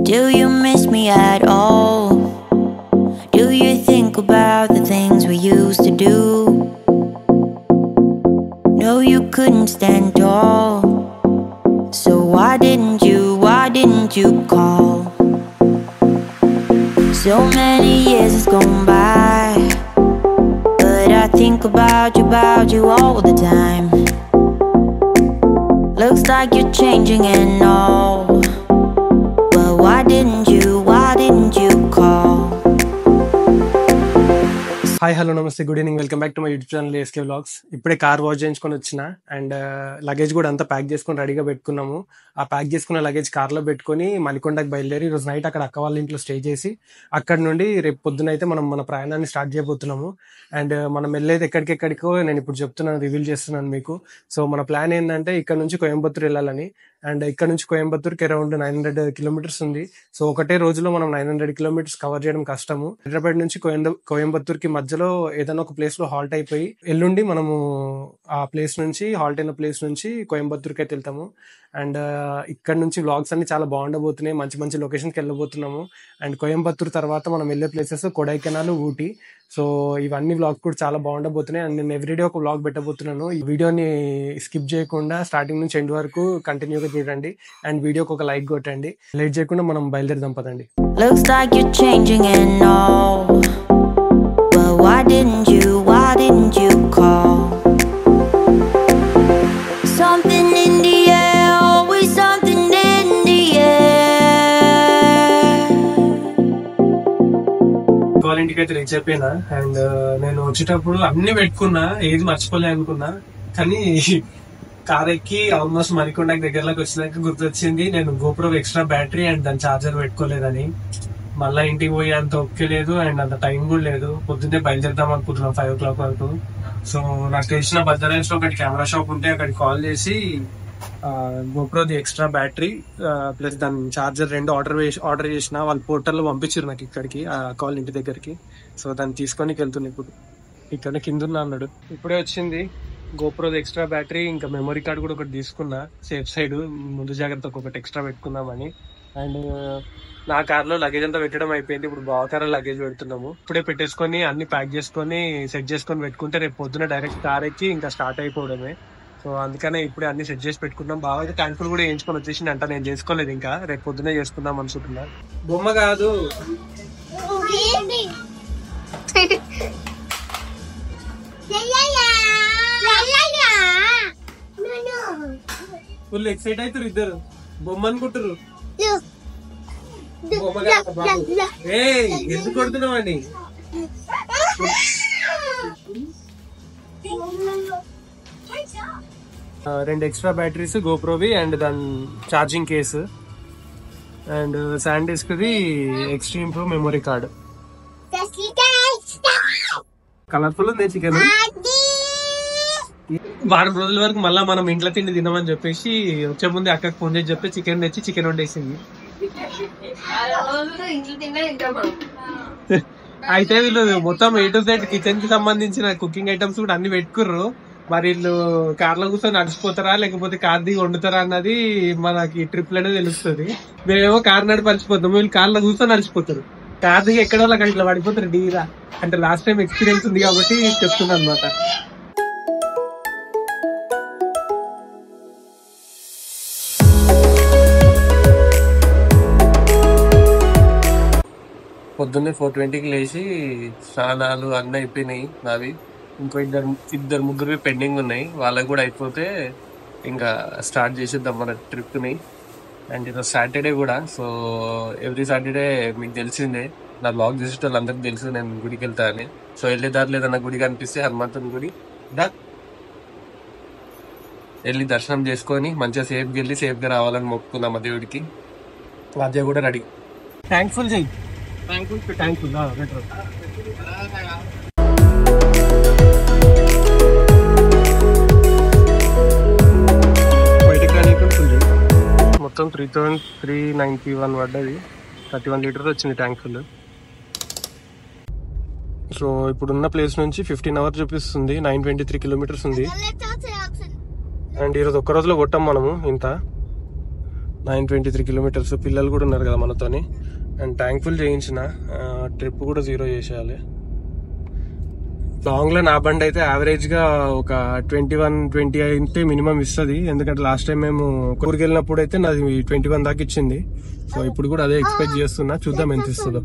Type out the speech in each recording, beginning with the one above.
Do you miss me at all? Do you think about the things we used to do? No, you couldn't stand tall. So why didn't you, why didn't you call? So many years has gone by. But I think about you, about you all the time. Looks like you're changing and all. But why didn't you, why didn't you call? Hi hello నమస్తే good evening welcome back to my YouTube channel S K vlogs ఇప్పుడే car wash చేయించుకొని వచ్చిన and luggage కూడా అంతా pack చేసుకొని రెడీగా పెట్టుకున్నాము ఆ ప్యాక్ చేసుకున్న లగేజ్ కార్లో పెట్టుకొని మలికొండకి బయలుదేరి ఈరోజు నైట్ అక్కడ అక్క వాళ్ళ ఇంట్లో స్టే చేసి అక్కడ నుండి రేపు పొద్దున అయితే మనం మన ప్రయాణాన్ని స్టార్ట్ చేయబోతున్నాము అండ్ మనం వెళ్ళేది ఎక్కడికెక్కడికో నేను ఇప్పుడు చెప్తున్నాను రివీల్ చేస్తున్నాను మీకు సో మన ప్లాన్ ఏంటంటే ఇక్కడ నుంచి కోయంబత్తూర్ వెళ్ళాలని అండ్ ఇక్కడ నుంచి కోయంబత్తూర్కి అరౌండ్ నైన్ హండ్రెడ్ కిలోమీటర్స్ ఉంది సో ఒకటే రోజులో మనం నైన్ హండ్రెడ్ కిలోమీటర్స్ కవర్ చేయడం కష్టము హైదరాబాద్ నుంచి కోయంబ కోయంబత్తూర్కి మధ్యలో ఏదైనా ఒక ప్లేస్ లో హాల్ట్ అయిపోయి ఎల్లుండి మనము ఆ ప్లేస్ నుంచి హాల్ట్ అయిన ప్లేస్ నుంచి కోయంబత్తూర్కి అయితే వెళ్తాము అండ్ ఇక్కడ నుంచి వ్లాగ్స్ అన్ని చాలా బాగుండబోతున్నాయి మంచి మంచి లొకేషన్కి వెళ్ళబోతున్నాము అండ్ కోయంబత్తూర్ తర్వాత మనం వెళ్ళే ప్లేసెస్ కొడైకెనాల్ ఊటీ సో ఇవన్నీ వ్లాగ్ కూడా చాలా బాగుండబోతున్నాయి అండ్ నేను ఎవ్రీడే ఒక వ్లాగ్ పెట్టబోతున్నాను ఈ వీడియోని స్కిప్ చేయకుండా స్టార్టింగ్ నుంచి ఎండ్ వరకు కంటిన్యూగా చూడండి అండ్ వీడియోకి ఒక లైక్ కొట్టండి లేట్ చేయకుండా మనం బయలుదేరదాం పదండి Looks like you're changing and all. But why didn't you, why didn't you call? Something in the air, always something in the air. వాళ్ళ ఇంటికి అయితే రీచ్ అయిపోయినా అండ్ నేను వచ్చేటప్పుడు అన్ని పెట్టుకున్నా ఏది మర్చిపోలే అనుకున్నా కానీ కార్ ఎక్కి ఆల్మోస్ట్ మరికొండకి దగ్గరలోకి వచ్చినాక గుర్తొచ్చింది నేను గోప్రో ఎక్స్ట్రా బ్యాటరీ అండ్ దాని చార్జర్ పెట్టుకోలేదని మళ్ళా ఇంటికి పోయి అంత ఒకే లేదు అండ్ అంత టైం కూడా లేదు పొద్దున్నే బయలుదేరుదాం అనుకుంటున్నాం ఫైవ్ ఓ క్లాక్ వరకు సో నాకు తెలిసిన బద్దరేజ్ లో ఒకటి కెమెరా షాప్ ఉంటే అక్కడికి కాల్ చేసి గోప్రోది ఎక్స్ట్రా బ్యాటరీ ప్లస్ దాని చార్జర్ రెండు ఆర్డర్ ఆర్డర్ చేసిన వాళ్ళు పోర్టల్లో పంపించారు నాకు ఇక్కడికి ఆ కాల్ ఇంటి దగ్గరికి సో దాన్ని తీసుకొని వెళ్తున్నా ఇప్పుడు ఇక్కడ కింద ఉన్నా అన్నాడు ఇప్పుడే వచ్చింది గోప్రోది ఎక్స్ట్రా బ్యాటరీ ఇంకా మెమరీ కార్డ్ కూడా ఒకటి తీసుకున్నా సేఫ్ సైడ్ ముందు జాగ్రత్త ఒకటి ఎక్స్ట్రా పెట్టుకుందామని అండ్ నా కార్లో లగేజ్ అంతా పెట్టడం అయిపోయింది ఇప్పుడు బావకార లగేజ్ పెడుతున్నాము ఇప్పుడే పెట్టేసుకొని అన్ని ప్యాక్ చేసుకొని సెట్ చేసుకొని పెట్టుకుంటే రేపు పొద్దున డైరెక్ట్ కార్ ఎక్కి ఇంకా స్టార్ట్ అయిపోవడమే సో అందుకనే ఇప్పుడే అన్ని సెట్ చేసి పెట్టుకున్నాం బాగా అయితే ట్యాంకులు కూడా వేయించుకొని వచ్చేసింది అంట నేను చేసుకోలేదు ఇంకా రేపు పొద్దునే చేసుకుందాం అనుకుంటున్నా బొమ్మ కాదు ఫుల్ ఎక్సైట్ అవుతారు ఇద్దరు బొమ్మ అనుకుంటారు బొమ్మ కాదు బాబు. ఏయ్ ఎందుకు కొడుతున్నావు అండి రెండు ఎక్స్ట్రా బ్యాటరీస్ గోప్రోవి అండ్ దాని ఛార్జింగ్ కేసు అండ్ శాండ్ డిస్క్ది extreme pro memory card colourful ఉంది చికెన్ వారం రోజుల వరకు మళ్ళీ మనం ఇంట్లో తిండి తినమని చెప్పేసి వచ్చే ముందు అక్కకి ఫోన్ చేసి చెప్పి చికెన్ తెచ్చి చికెన్ వండేసింది అయితే వీళ్ళు మొత్తం ఏ టు జెడ్ కిచెన్ కి సంబంధించిన కుకింగ్ ఐటమ్స్ కూడా అన్ని పెట్టుకుర్రు మరి వీళ్ళు కార్ లో కూర్చొని నడిచిపోతారా లేకపోతే కార్ దిగి వండుతారా అన్నది మనకి ట్రిప్ లోనే తెలుస్తుంది మేమేమో కార్ నడిపి నడిచిపోతాం వీళ్ళు కార్ లో కూర్చొని నడిచిపోతారు కార్ దిగి ఎక్కడో అక్కడ ఇట్లా పడిపోతారు డీరా అంటే లాస్ట్ టైం ఎక్స్పీరియన్స్ ఉంది కాబట్టి చెప్తున్నా అనమాట పొద్దున్నే ఫోర్ ట్వంటీకి లేచి స్నానాలు అన్నీ అయిపోయినాయి నావి ఇంకో ఇద్దరు ఇద్దరు ముగ్గురు పెండింగ్ ఉన్నాయి వాళ్ళకి కూడా అయిపోతే ఇంకా స్టార్ట్ చేసేద్దాం మన ట్రిప్ని అండ్ ఈరోజు సాటర్డే కూడా సో ఎవ్రీ సాటర్డే మీకు తెలిసిందే నా బ్లాగ్ చేసే వాళ్ళందరికీ తెలుసు నేను గుడికి వెళ్తా అని సో వెళ్ళే దారిలో ఏదైనా గుడి కనిపిస్తే హనుమంతుని గుడి దా వెళ్ళి దర్శనం చేసుకొని మంచిగా సేఫ్గా వెళ్ళి సేఫ్గా రావాలని మొక్కుకుందాం ఆ దేవుడికి రాజ్య కూడా రెడీ థ్యాంక్ఫుల్ చెయ్యి థ్యాంక్ఫుల్ థ్యాంక్ఫుల్ బెటర్ మొత్తం three thousand three ninety one పడ్డది థర్టీ వన్ లీటర్ వచ్చింది ట్యాంక్ ఫుల్ సో ఇప్పుడున్న ప్లేస్ నుంచి ఫిఫ్టీన్ అవర్ చూపిస్తుంది నైన్ ట్వంటీ త్రీ కిలోమీటర్స్ ఉంది అండ్ ఈరోజు ఒక్క రోజులో కొట్టాం మనము ఇంత నైన్ ట్వంటీ త్రీ కిలోమీటర్స్ పిల్లలు కూడా ఉన్నారు కదా మనతోని అండ్ ట్యాంక్ ఫుల్ చేయించిన ట్రిప్ కూడా జీరో చేసేయాలి లాంగ్ లో నా బండి అయితే యావరేజ్ గా ఒక ట్వంటీ వన్ ట్వంటీ అయితే మినిమం ఇస్తుంది ఎందుకంటే లాస్ట్ టైం మేము ఊరికి వెళ్ళినప్పుడు అయితే నాది ట్వంటీ వన్ దాకా ఇచ్చింది సో ఇప్పుడు కూడా అదే ఎక్స్పెక్ట్ చేస్తున్నా చూద్దాం ఎంత ఇస్తుందో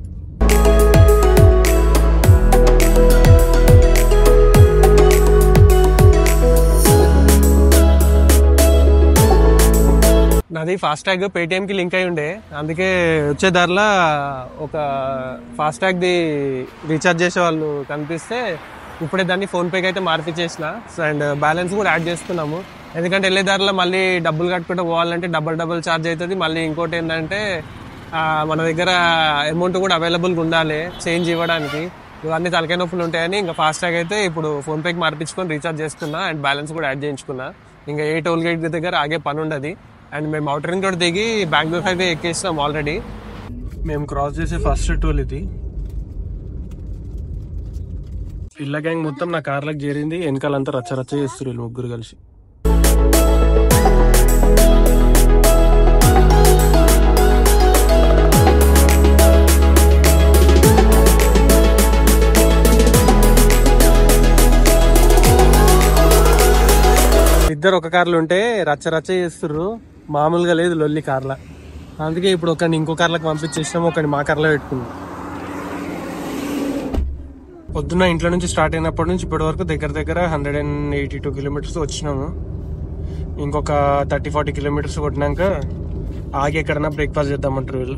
నాది ఫాస్ట్ ట్యాగ్ పేటిఎం కి లింక్ అయి ఉండే అందుకే వచ్చే దారిలో ఒక ఫాస్ట్ ట్యాగ్ ది రీఛార్జ్ చేసే వాళ్ళు కనిపిస్తే ఇప్పుడే దాన్ని ఫోన్ పేకి అయితే మార్పిచ్చేసిన అండ్ బ్యాలెన్స్ కూడా యాడ్ చేస్తున్నాము ఎందుకంటే వెళ్ళే దారిలో మళ్ళీ డబ్బులు కట్టుకుంటూ పోవాలంటే డబల్ డబుల్ ఛార్జ్ అవుతుంది మళ్ళీ ఇంకోటి ఏంటంటే ఆ, మన దగ్గర అమౌంట్ కూడా అవైలబుల్గా ఉండాలి చేంజ్ ఇవ్వడానికి ఇవన్నీ తలకాయ నొప్పులు ఉంటాయని ఇంకా ఫాస్ట్ ట్యాగ్ అయితే ఇప్పుడు ఫోన్ పేకి మార్పించుకొని రీఛార్జ్ చేసుకున్నా అండ్ బ్యాలెన్స్ కూడా యాడ్ చేయించుకున్నా ఇంకా ఏ టోల్ గేట్ దగ్గర ఆగే పని ఉండదు అండ్ మేము అవుటర్ రింగ్ రోడ్ దిగి బెంగళూరు హైవే ఎక్కేసినాం ఆల్రెడీ మేము క్రాస్ చేసే ఫస్ట్ టోల్ ఇది పిల్ల గ్యాంగ్ మొత్తం నా కార్లకు చేరింది వెనకాలంతా రచ్చ రచ్చ చేస్తారు వీళ్ళు ముగ్గురు కలిసి ఇద్దరు ఒక కార్లు ఉంటే రచ్చ రచ్చ చేస్తుర్రు మామూలుగా లేదు లొల్లి కార్ల అందుకే ఇప్పుడు ఒకరిని ఇంకో కార్లకు పంపించేసినాం ఒకరిని మా కార్లో పెట్టుకున్నాం పొద్దున్న ఇంట్లో నుంచి స్టార్ట్ అయినప్పటి నుంచి ఇప్పటి వరకు దగ్గర దగ్గర hundred and eighty two kilometres వచ్చినాము ఇంకొక థర్టీ ఫార్టీ కిలోమీటర్స్ కొట్టినాక ఆగి ఎక్కడన్నా బ్రేక్ఫాస్ట్ చేద్దామంటారు వీళ్ళు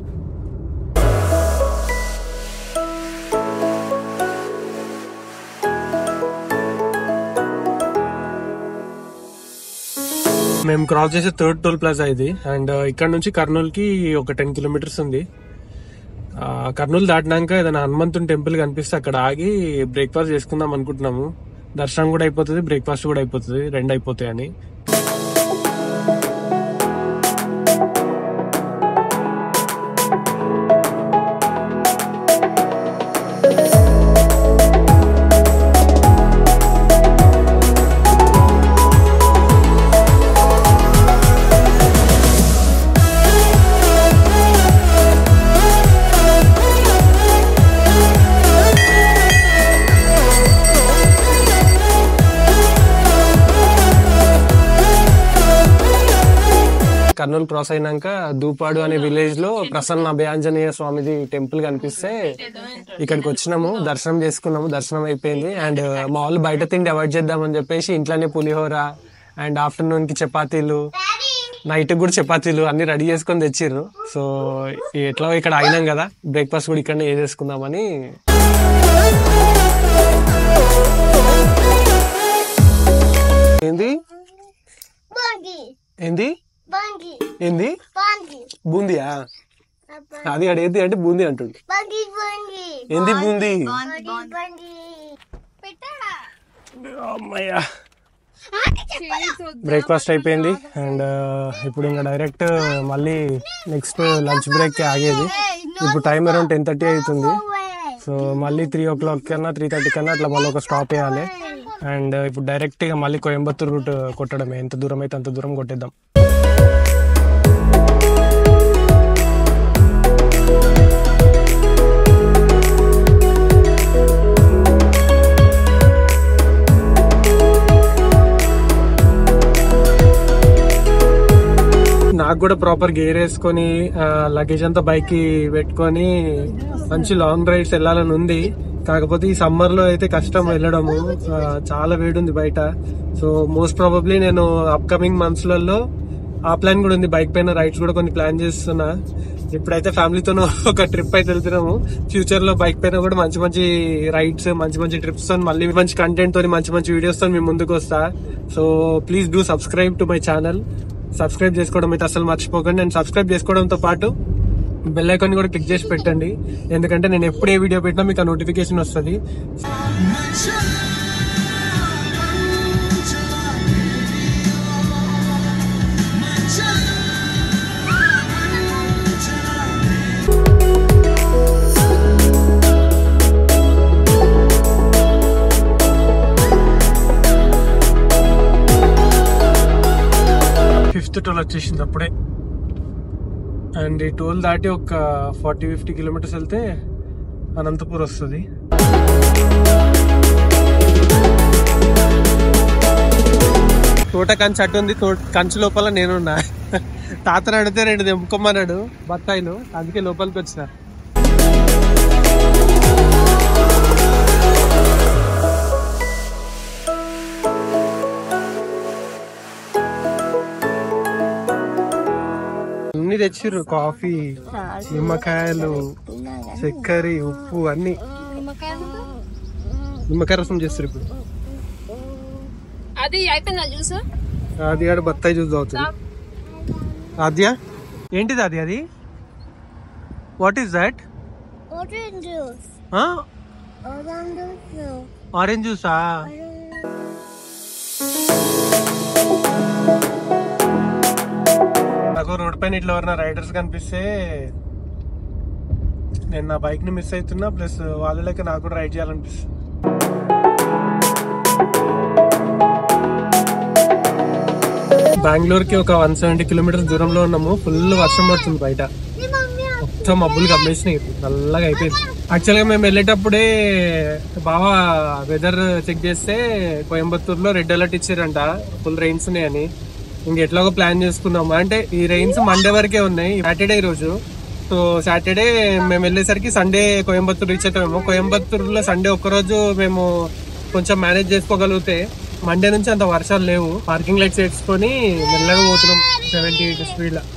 మేము క్రాస్ చేసే థర్డ్ టోల్ ప్లాజా ఇది అండ్ ఇక్కడ నుంచి కర్నూలు కి ఒక టెన్ కిలోమీటర్స్ ఉంది ఆ, కర్నూలు దాటినాక ఏదైనా హనుమంతుని టెంపుల్ కనిపిస్తే అక్కడ ఆగి బ్రేక్ఫాస్ట్ చేసుకుందాం అనుకుంటున్నాము దర్శనం కూడా అయిపోతుంది బ్రేక్ఫాస్ట్ కూడా అయిపోతుంది రెండు అయిపోతాయి అని కర్నూలు క్రాస్ అయినాక దూపాడు అనే విలేజ్ లో ప్రసన్న అభయాంజనేయ స్వామిది టెంపుల్ కనిపిస్తే ఇక్కడికి వచ్చినాము దర్శనం చేసుకున్నాము దర్శనం అయిపోయింది అండ్ మా వాళ్ళు బయట తిండి అవాయిడ్ చేద్దామని చెప్పేసి ఇంట్లోనే పులిహోర అండ్ ఆఫ్టర్నూన్ కి చపాతీలు నైట్ కూడా చపాతీలు అన్ని రెడీ చేసుకొని తెచ్చిర్రు సో ఎట్లా ఇక్కడ అయినాం కదా బ్రేక్ఫాస్ట్ కూడా ఇక్కడనే వేసేసుకుందామని ఏంది Bungy, ఏంది bungy, ఏంది bungy, బూందియా అది అక్కడ ఏంది అంటే బూందీ అంటుండు bungy, bungy, ఏంది బూందీ bungy, bungy. పెట్టాడా అమ్మయ్యా బ్రేక్ఫాస్ట్ అయిపోయింది అండ్ ఇప్పుడు ఇంకా డైరెక్ట్ మళ్ళీ నెక్స్ట్ లంచ్ బ్రేక్ ఆగేది ఇప్పుడు టైం అరౌండ్ టెన్ థర్టీ అవుతుంది సో మళ్ళీ త్రీ ఓ క్లాక్ కన్నా త్రీ థర్టీ కన్నా అట్లా మళ్ళీ ఒక స్టాప్ వేయాలి అండ్ ఇప్పుడు డైరెక్ట్ గా మళ్ళీ కోయంబత్తూర్ రూట్ కొట్టడమే ఎంత దూరం అయితే అంత దూరం కొట్టేద్దాం నాకు కూడా ప్రాపర్ గేర్ వేసుకొని లగేజ్ అంతా బైక్ కి పెట్టుకొని మంచి లాంగ్ రైడ్స్ వెళ్ళాలని ఉంది కాకపోతే ఈ సమ్మర్ లో అయితే కష్టం వెళ్ళడము ఆ, చాలా వేడి ఉంది బయట సో మోస్ట్ ప్రాబబ్లీ నేను అప్కమింగ్ మంత్స్ లలో ఆ ప్లాన్ కూడా ఉంది బైక్ పైన రైడ్స్ కూడా కొన్ని ప్లాన్ చేస్తున్నా ఇప్పుడైతే ఫ్యామిలీతో ఒక ట్రిప్ అయితే వెళ్తున్నాము ఫ్యూచర్ లో బైక్ పైన కూడా మంచి మంచి రైడ్స్ మంచి మంచి ట్రిప్స్ తో మళ్ళీ మంచి కంటెంట్ తోని మంచి మంచి వీడియోస్ తో మీ ముందుకు వస్తా so please do subscribe to my channel subscribe చేసుకోవడం అయితే అసలు మర్చిపోకండి అండ్ సబ్స్క్రైబ్ చేసుకోవడంతో పాటు బెల్ ఐకాన్ కూడా క్లిక్ చేసి పెట్టండి ఎందుకంటే నేను ఎప్పుడు ఏ వీడియో పెట్టినా మీకు ఆ నోటిఫికేషన్ వస్తుంది ఫిఫ్త్ టోల్ వచ్చేసింది అప్పుడే అండ్ ఈ టోల్ దాటి ఒక ఫార్టీ ఫిఫ్టీ కిలోమీటర్స్ వెళ్తే అనంతపూర్ వస్తుంది తోట కంచి అటు ఉంది తోట కంచి లోపల నేనున్నా తాతను అడిగితే రెండు తెంపుకోమన్నాడు బత్తాయిలు అందుకే లోపలికి వచ్చిన అన్ని తెచ్చిర్రు కాఫీ నిమ్మకాయలు చక్కెర ఉప్పు అన్ని నిమ్మకాయ రసం చేస్తారు ఇప్పుడు అది అయిపోయిందా జ్యూస్ అది ఆడ బత్తాయి జ్యూస్ తాగుతుంది ఆద్య ఏంటిది అది అది what is that Orange juice. Orange juice. Orange జ్యూసా నాకు రోడ్ పైన ఇట్లా ఎవరైనా రైడర్స్ కనిపిస్తే నేను నా బైక్ ని మిస్ అవుతున్నా ప్లస్ వాళ్ళ లెక్క నాకు కూడా రైడ్ చేయాలనిపిస్తుంది బెంగళూరుకి ఒక వన్ సెవెంటీ కిలోమీటర్స్ దూరంలో ఉన్నాము ఫుల్ వర్షం పడుతుంది బయట మొత్తం మబ్బులు కమ్మేసినాయి నల్లగా అయిపోయింది యాక్చువల్గా మేము వెళ్ళేటప్పుడే బాగా వెదర్ చెక్ చేస్తే కోయంబత్తూరులో రెడ్ అలర్ట్ ఇచ్చారంట ఫుల్ రెయిన్స్ ఉన్నాయని ఇంక ఎట్లాగో ప్లాన్ చేసుకున్నాము అంటే ఈ రెయిన్స్ మండే వరకే ఉన్నాయి సాటర్డే రోజు సో సాటర్డే మేము వెళ్ళేసరికి సండే కోయంబత్తూరు రీచ్ అవుతామేమో కోయంబత్తూరులో సండే ఒక్కరోజు మేము కొంచెం మేనేజ్ చేసుకోగలిగితే మండే నుంచి అంత వర్షాలు లేవు పార్కింగ్ లైట్స్ వేసుకొని మెల్లగా పోతున్నాం సెవెంటీ ఎయిట్ స్పీడ్ లో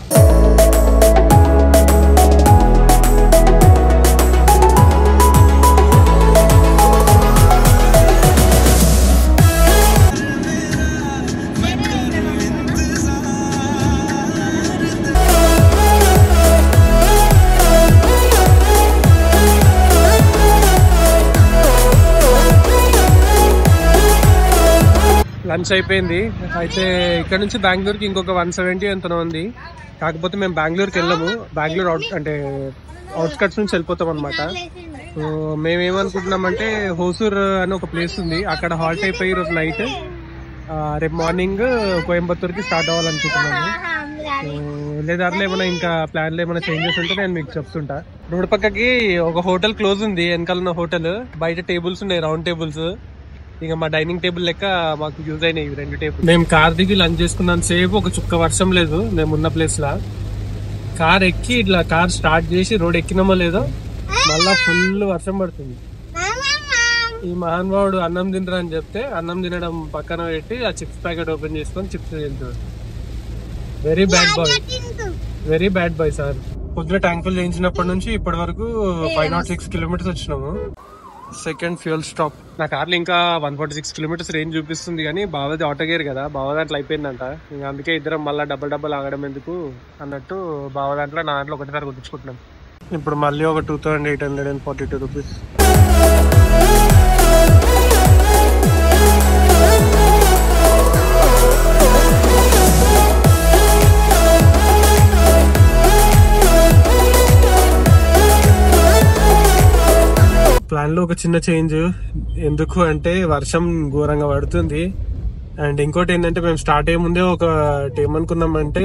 లంచ్ అయిపోయింది అయితే ఇక్కడ నుంచి బెంగళూరుకి ఇంకొక వన్ సెవెంటీ ఎంత ఉంది కాకపోతే మేము బెంగళూరుకి వెళ్ళము బెంగళూరు అవుట్ అంటే అవుట్స్కట్స్ నుంచి వెళ్ళిపోతాం అనమాట సో మేము ఏమనుకుంటున్నామంటే హోసూర్ అని ఒక ప్లేస్ ఉంది అక్కడ హాల్ట్ అయిపోయి ఈరోజు నైట్ రేపు మార్నింగ్ కోయంబత్తూర్కి స్టార్ట్ అవ్వాలనుకుంటున్నాము సో వెళ్ళే దారిలో ఏమైనా ఇంకా ప్లాన్లు ఏమైనా చేంజెస్ ఉంటే నేను మీకు చెప్తుంటా రోడ్ పక్కకి ఒక హోటల్ క్లోజ్ ఉంది వెనకాల ఉన్న హోటల్ బయట టేబుల్స్ ఉన్నాయి రౌండ్ టేబుల్స్ ఇంకా మా డైనింగ్ టేబుల్ లెక్క మాకు యూజ్ అయినాయి ఇవి రెండు టేబుల్ మేము కార్ దిగి లంచ్ చేసుకున్నాను సేపు ఒక చుక్క వర్షం లేదు మేము ఉన్న ప్లేస్ లా కార్ ఎక్కి ఇట్లా కార్ స్టార్ట్ చేసి రోడ్ ఎక్కినామో లేదో మళ్ళా ఫుల్ వర్షం పడుతుంది ఈ మహానుభావుడు అన్నం తినరా అని చెప్తే అన్నం తినడం పక్కన పెట్టి ఆ చిప్స్ ప్యాకెట్ ఓపెన్ చేసుకొని చిప్స్ తింటాడు very bad boy very bad boy sir పొద్దున ట్యాంక్ ఫుల్ చేయించినప్పటి నుంచి ఇప్పటి వరకు ఫైవ్ నాట్ సిక్స్ కిలోమీటర్స్ వచ్చినాము సెకండ్ ఫ్యూయల్ స్టాప్ నా కార్లో ఇంకా one forty six kilometres range చూపిస్తుంది కానీ బావది ఆటో గేర్ కదా బావ దాంట్లో అయిపోయిందంట ఇంకా అందుకే ఇద్దరం మళ్ళీ డబల్ డబల్ ఆగడం ఎందుకు అన్నట్టు బావ దాంట్లో నా దాంట్లో ఒకటిసారి కొట్టించుకుంటున్నాం ఇప్పుడు మళ్ళీ ఒక two thousand eight hundred and forty two rupees plan లో ఒక చిన్న చేంజ్ ఎందుకు అంటే వర్షం ఘోరంగా పడుతుంది అండ్ ఇంకోటి ఏంటంటే మేము స్టార్ట్ అయ్యే ముందే ఒక ఏమనుకున్నామంటే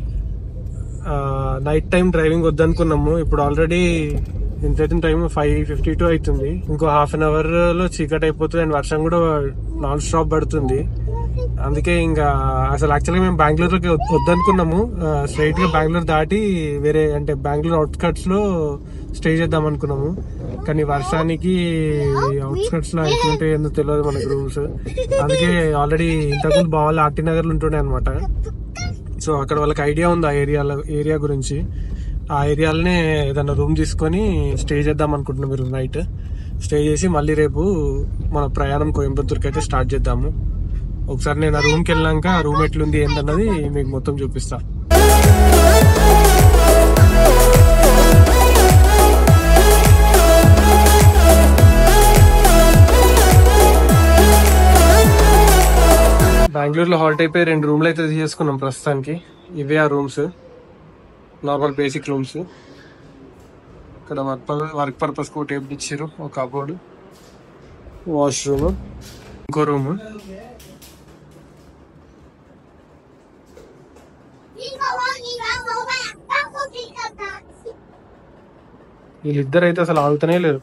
నైట్ టైం డ్రైవింగ్ వద్దనుకున్నాము ఇప్పుడు ఆల్రెడీ ఎంత టైం ఫైవ్ ఫిఫ్టీ టూ అవుతుంది ఇంకో హాఫ్ అన్ అవర్ లో చీకటి అయిపోతుంది అండ్ వర్షం కూడా నాన్ స్టాప్ పడుతుంది అందుకే ఇంకా అసలు యాక్చువల్గా మేము బెంగళూరుకి వద్- వద్దనుకున్నాము స్ట్రైట్ గా బెంగళూరు దాటి వేరే అంటే బెంగళూరు అవుట్స్కట్స్ లో స్టే చేద్దాం అనుకున్నాము కానీ వర్షానికి అవుట్స్కట్స్ లో ఎట్లుంటే ఎందుకు తెలియదు మనకు రూమ్స్ అందుకే ఆల్రెడీ ఇంతకుముందు బావాలి ఆర్టీ నగర్ లో ఉంటుండే అనమాట సో అక్కడ వాళ్ళకి ఐడియా ఉంది ఆ ఏరియాలో ఏరియా గురించి ఆ ఏరియాలోనే ఏదైనా రూమ్ తీసుకొని స్టే చేద్దాం అనుకుంటున్నాం మీరు నైట్ స్టే చేసి మళ్ళీ రేపు మన ప్రయాణం కోయంబత్తూర్కి అయితే స్టార్ట్ చేద్దాము ఒకసారి నేను ఆ రూమ్కి వెళ్ళాక ఆ రూమ్ ఎట్లుంది ఏంటన్నది మీకు మొత్తం చూపిస్తా బెంగళూరులో హాల్ట్ అయిపోయి రెండు రూమ్లు అయితే తీసుకున్నాం ప్రస్తుతానికి ఇవే ఆ రూమ్స్ నార్మల్ బేసిక్ రూమ్స్ ఇక్కడ వర్క్ వర్క్ పర్పస్ కు టేబుల్ ఇచ్చారు ఒక కబోర్డ్ వాష్రూమ్ ఇంకో room Đi vào đi vào vào bạn, tao không đi వీళ్ళిద్దరు అయితే అసలు ఆగుతూనే లేరు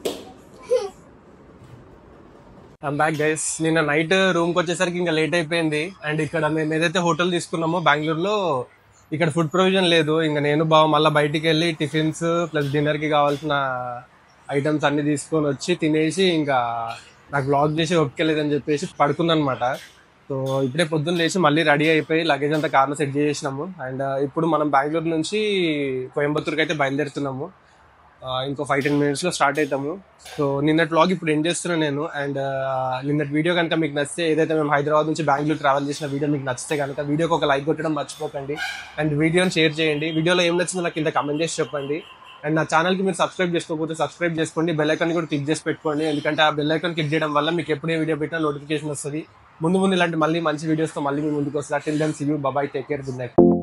బ్యాక్ గైస్ నిన్న నైట్ రూమ్ కి వచ్చేసరికి ఇంకా లేట్ అయిపోయింది అండ్ ఇక్కడ మేము ఏదైతే హోటల్ తీసుకున్నామో బెంగళూరులో ఇక్కడ ఫుడ్ ప్రొవిజన్ లేదు ఇంకా నేను బావ మళ్ళీ బయటికి వెళ్ళి టిఫిన్స్ ప్లస్ డిన్నర్ కి కావాల్సిన ఐటమ్స్ అన్ని తీసుకొని వచ్చి తినేసి ఇంకా నాకు బ్లాగ్ చేసి ఒప్పుకెళ్ళలేదని చెప్పేసి పడుకున్నాను అనమాట సో ఇప్పుడే పొద్దున్న లేచి మళ్ళీ రెడీ అయిపోయి లగేజ్ అంతా కార్లో సెట్ చేసేసినాము అండ్ ఇప్పుడు మనం బెంగళూరు నుంచి కోయంబత్తూరుకి అయితే బయలుదేరుతున్నాము ఆ, ఇంకో ఫైవ్ టెన్ మినిట్స్ లో స్టార్ట్ అవుతాము సో నిన్నటి వ్లాగ్ ఇప్పుడు ఎండ్ చేస్తున్నాను నేను అండ్ నిన్నటి వీడియో కనుక మీకు నచ్చితే ఏదైతే మేము హైదరాబాద్ నుంచి బెంగళూరు ట్రావెల్ చేసిన వీడియో మీకు నచ్చితే కనుక వీడియోకి ఒక లైక్ కొట్టడం మర్చిపోకండి అండ్ వీడియోని షేర్ చేయండి వీడియోలో ఏం నచ్చిందో నాకు కింద కమెంట్ చేసి చెప్పండి అండ్ నా ఛానల్కి మీరు సబ్స్క్రైబ్ చేసుకోకపోతే సబ్స్క్రైబ్ చేసుకోండి బెల్ ఐకాన్ కూడా క్లిక్ చేసి పెట్టుకోండి ఎందుకంటే ఆ బెల్ ఐకాన్ క్లిక్ చేయడం వల్ల మీకు ఎప్పుడే వీడియో పెట్టినా నోటిఫికేషన్ వస్తుంది ముందు ముందు ఇలాంటి మళ్ళీ మంచి వీడియోస్తో మళ్ళీ మీ ముందుకు వస్తుంది till then see you bye bye take care good night